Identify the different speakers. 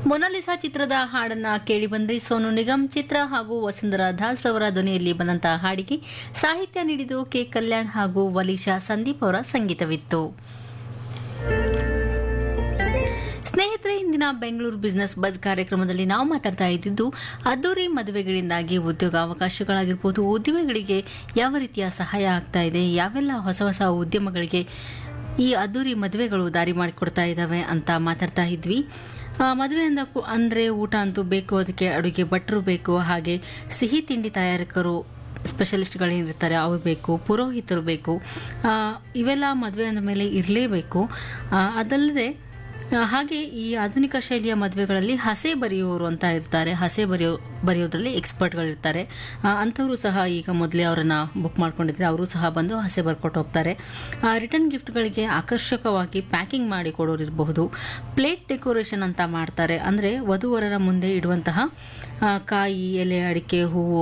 Speaker 1: Mona Lisa ಚಿತ್ರದ ಹಾಡನ್ನ ಕೇಳಿ ಬಂದ್ರಿ ಸೋನು ನಿಗಮ್ ಚಿತ್ರ ಹಾಗೂ ವಸುಂಧರಾ ದಾಸ್ ಅವರ ಧ್ವನಿಯಲ್ಲಿ ಬಂದಂತಹ ಹಾಡಿಗೆ ಸಾಹಿತ್ಯ ನೀಡಿದ್ದು ಕೆ ಕಲ್ಯಾಣ್ ಹಾಗೂ ವಲೀಶಾ ಸಂದೀಪ್ ಅವರ ಸಂಗೀತವಿತ್ತು ಸ್ನೇಹಿತರೆ ಇಂದಿನ ಬೆಂಗಳೂರು ಬಿಸ್ನೆಸ್ ಬಜ್ ಕಾರ್ಯಕ್ರಮದಲ್ಲಿ ನಾವು ಮಾತಾಡ್ತಾ ಇದ್ದಿದ್ದು ಅದ್ದೂರಿ ಮದುವೆಗಳಿಂದಾಗಿ ಉದ್ಯೋಗ ಅವಕಾಶಗಳಾಗಿರ್ಬೋದು ಉದ್ಯಮಿಗಳಿಗೆ ಯಾವ ರೀತಿಯ ಸಹಾಯ ಆಗ್ತಾ ಇದೆ ಯಾವೆಲ್ಲ ಹೊಸ ಹೊಸ ಉದ್ಯಮಗಳಿಗೆ ಈ ಅದ್ದೂರಿ ಮದುವೆಗಳು ದಾರಿ ಮಾಡಿಕೊಡ್ತಾ ಇದ್ದಾವೆ ಅಂತ ಮಾತಾಡ್ತಾ ಇದ್ವಿ ಆ, ಮದುವೆ ಅಂದ ಕು- ಅಂದ್ರೆ ಊಟ ಅಂತೂ ಬೇಕು ಅದಕ್ಕೆ ಅಡುಗೆ ಭಟ್ರು ಬೇಕು ಹಾಗೆ ಸಿಹಿ ತಿಂಡಿ ತಯಾರಕರು ಸ್ಪೆಷಲಿಸ್ಟ್ಗಳೇನಿರ್ತಾರೆ ಅವ್ರು ಬೇಕು ಪುರೋಹಿತರು ಬೇಕು ಆ, ಇವೆಲ್ಲ ಮದುವೆ ಅಂದ ಮೇಲೆ ಇರಲೇಬೇಕು ಅದಲ್ಲದೆ ಆ, ಹಾಗೆ ಈ ಆಧುನಿಕ ಶೈಲಿಯ ಮದುವೆಗಳಲ್ಲಿ ಹಸೆ ಬರೆಯುವವರು ಅಂತ ಇರ್ತಾರೆ ಹಸೆ ಬರೆಯೋ ಬರೆಯೋದ್ರಲ್ಲಿ ಎಕ್ಸ್ಪರ್ಟ್ಗಳಿರ್ತಾರೆ ಅಂಥವರು ಸಹ ಈಗ ಮೊದಲೇ ಅವರನ್ನ ಬುಕ್ ಮಾಡ್ಕೊಂಡಿದ್ರೆ ಅವರು ಸಹ ಬಂದು ಹಸೆ ಬರ್ಕೊಟ್ಟು ಹೋಗ್ತಾರೆ ರಿಟರ್ನ್ ಗಿಫ್ಟ್ಗಳಿಗೆ ಆಕರ್ಷಕವಾಗಿ ಪ್ಯಾಕಿಂಗ್ ಮಾಡಿ ಕೊಡೋರು ಇರಬಹುದು ಪ್ಲೇಟ್ ಡೆಕೋರೇಷನ್ ಅಂತ ಮಾಡ್ತಾರೆ ಅಂದರೆ ವಧುವರರ ಮುಂದೆ ಇಡುವಂತಹ ಆ, ಕಾಯಿ ಎಲೆ ಅಡಿಕೆ ಹೂವು